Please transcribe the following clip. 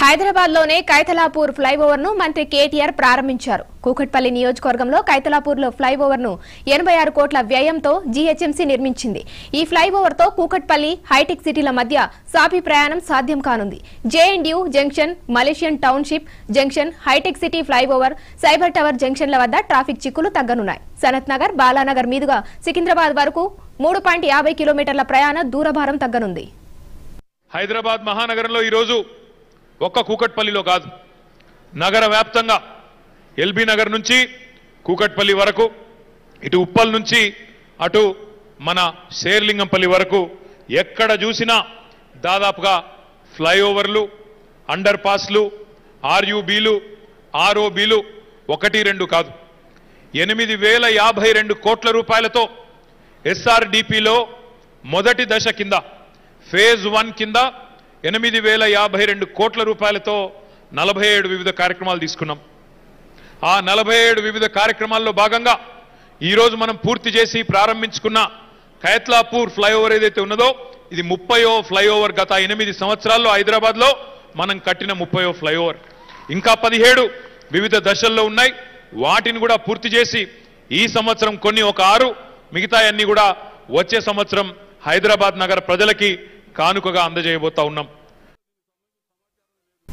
హైదరాబాద్ లోనే కైతలాపూర్ ఫ్లైఓవర్ ను మంత్రి కేటీఆర్ ప్రారంభించారు కూకట్పల్లి నియోజకవర్గంలో కైతలాపూర్ లో ఫ్లైఓవర్ ను ఎనభై ఆరు కోట్ల వ్యయంతో జీహెచ్ఎంసీ నిర్మించింది ఈ ఫ్లైఓవర్ తో కూకట్పల్లి హైటెక్ సిటీల మధ్య సాపి ప్రయాణం సాధ్యం కానుంది JNTU junction Malaysian township junction హైటెక్ సిటీ ఫ్లైఓవర్ సైబర్ టవర్ జంక్షన్ల వద్ద ట్రాఫిక్ చిక్కులు తగ్గనున్నాయి సనత్ నగర్ బాలానగర్ మీదుగా సికింద్రాబాద్ వరకు మూడు పాయింట్ యాభై కిలోమీటర్ల ప్రయాణ దూరభారం తగ్గనుంది హైదరాబాద్ మహానగరంలో ఈరోజు ఒక్క కూకట్పల్లిలో కాదు నగర వ్యాప్తంగా ఎల్బీ నగర్ నుంచి కూకట్పల్లి వరకు ఇటు ఉప్పల్ నుంచి అటు మన శేర్లింగంపల్లి వరకు ఎక్కడ చూసినా దాదాపుగా ఫ్లైఓవర్లు అండర్ పాస్లు ఆర్యూబీలు ఆర్ఓబీలు ఒకటి రెండు కాదు ఎనిమిది వేల యాభై రెండు కోట్ల రూపాయలతో ఎస్ఆర్డిపిలో మొదటి దశ కింద ఫేజ్ వన్ కింద ఎనిమిది వేల యాభై రెండు కోట్ల రూపాయలతో నలభై ఏడు వివిధ కార్యక్రమాలు తీసుకున్నాం ఆ నలభై ఏడు వివిధ కార్యక్రమాల్లో భాగంగా ఈరోజు మనం పూర్తి చేసి ప్రారంభించుకున్న కయత్లాపూర్ ఫ్లైఓవర్ ఏదైతే ఉన్నదో ఇది ముప్పయో ఫ్లైఓవర్ గత ఎనిమిది సంవత్సరాల్లో హైదరాబాద్లో మనం కట్టిన ముప్పయో ఫ్లైఓవర్ ఇంకా పదిహేడు వివిధ దశల్లో ఉన్నాయి వాటిని కూడా పూర్తి చేసి ఈ సంవత్సరం కొన్ని ఒక ఆరు మిగతా అన్ని కూడా వచ్చే సంవత్సరం హైదరాబాద్ నగర ప్రజలకి కానుకగా అందజేయబోతా ఉన్నాం